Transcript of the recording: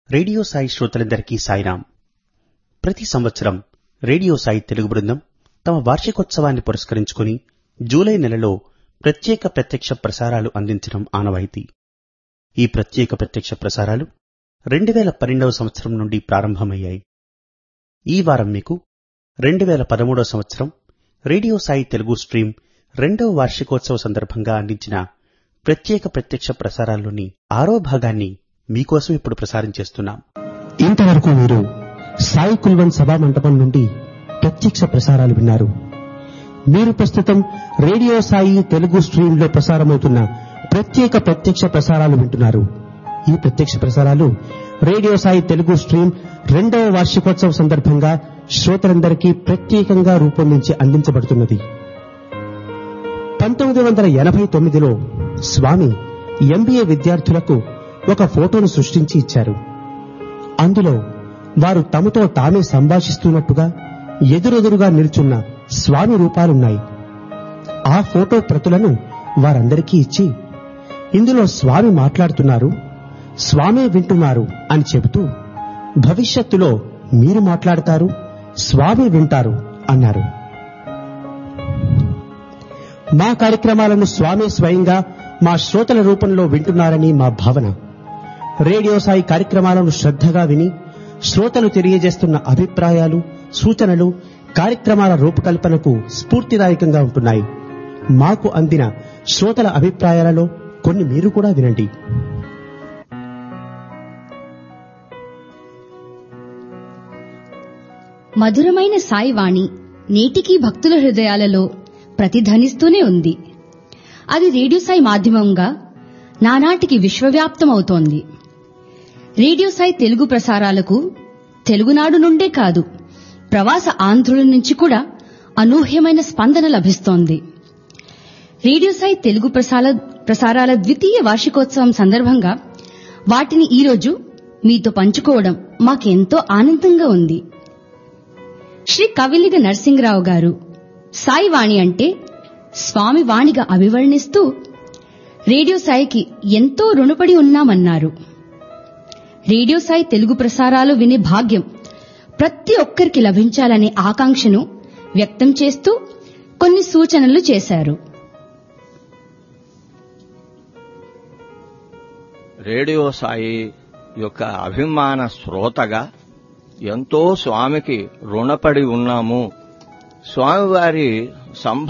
radio Sai శ్రోతలందరికీ సాయిరాం ప్రతి సంవత్సరం రేడియో సాయి తెలుగు బృందం తమ వార్షికోత్సవాన్ని పురస్కరించుకుని జూలై నెలలో ప్రత్యేక ప్రత్యక్ష ప్రసారాలు అందించడం ఆనవాయితీ ఈ ప్రత్యేక ప్రత్యక్ష ప్రసారాలు రెండు వేల పన్నెండవ సంవత్సరం నుండి ప్రారంభమయ్యాయి ఈ వారం మీకు రెండు వేల పదమూడవ సంవత్సరం రేడియో సాయి తెలుగు స్ట్రీమ్ రెండవ వార్షికోత్సవ సందర్భంగా అందించిన ప్రత్యేక ప్రత్యక్ష ప్రసారాల్లోని ఆరో భాగాన్ని మీకోసం ఇప్పుడు ప్రసారం చేస్తున్నాం ఇంతవరకు మీరు సాయి కుల్వన్ సభా మంటపం నుండి ప్రత్యక్ష ప్రసారాలు విన్నారు మీరు ప్రస్తుతం రేడియో సాయి తెలుగు స్ట్రీమ్ లో ప్రసారమవుతున్న ప్రత్యేక ప్రత్యక్ష ప్రసారాలు వింటున్నారు ఈ ప్రత్యక్ష ప్రసారాలు రేడియో సాయి తెలుగు స్ట్రీమ్ రెండవ వార్షికోత్సవ సందర్భంగా శ్రోతలందరికీ ప్రత్యేకంగా రూపొందించి అందించబడుతున్నది పంతొమ్మిది వందల ఎనభై తొమ్మిదిలో స్వామి ఎంబీఏ విద్యార్థులకు ఒక ఫోటోను సృష్టించి ఇచ్చారు అందులో వారు తమతో తామే సంభాషిస్తున్నట్టుగా ఎదురెదురుగా నిల్చున్న స్వామి రూపాలున్నాయి ఆ ఫోటో ప్రతులను వారందరికీ ఇచ్చి ఇందులో స్వామి మాట్లాడుతున్నారు స్వామే వింటున్నారు అని చెబుతూ భవిష్యత్తులో మీరు మాట్లాడతారు స్వామి వింటారు అన్నారు మా కార్యక్రమాలను స్వామి స్వయంగా మా శ్రోతల రూపంలో వింటున్నారని మా భావన రేడియో సాయి కార్యక్రమాలను శ్రద్ధగా విని శ్రోతలు తెలియజేస్తున్న అభిప్రాయాలు సూచనలు కార్యక్రమాల రూపకల్పనకు స్ఫూర్తిదాయకంగా ఉంటున్నాయి మాకు అందిన శ్రోతల అభిప్రాయాలలో కొన్ని మీరు కూడా వినండి మధురమైన సాయివాణి నేటికీ భక్తుల హృదయాలలో ప్రతిధ్వనిస్తూనే ఉంది అది రేడియో సాయి మాధ్యమంగా నానాటికి విశ్వవ్యాప్తమవుతోంది రేడియో సాయి తెలుగు ప్రసారాలకు తెలుగునాడు నుండే కాదు ప్రవాస ఆంధ్రుల నుంచి కూడా అనూహ్యమైన స్పందన లభిస్తోంది రేడియో సాయి తెలుగు ప్రసార ప్రసారాల ద్వితీయ వార్షికోత్సవం సందర్భంగా వాటిని ఈరోజు మీతో పంచుకోవడం మాకెంతో ఆనందంగా ఉంది శ్రీ కవిలిగ నరసింహరావు గారు సాయివాణి అంటే స్వామి వాణిగా అభివర్ణిస్తూ రేడియో సాయికి ఎంతో రుణపడి ఉన్నామన్నారు రేడియో సాయి తెలుగు ప్రసారాలు వినే భాగ్యం ప్రతి ఒక్కరికి లభించాలనే ఆకాంక్షను వ్యక్తం చేస్తూ కొన్ని సూచనలు చేశారు రేడియో సాయి యొక్క అభిమాన శ్రోతగా ఎంతో స్వామికి రుణపడి ఉన్నాము స్వామివారి సంభ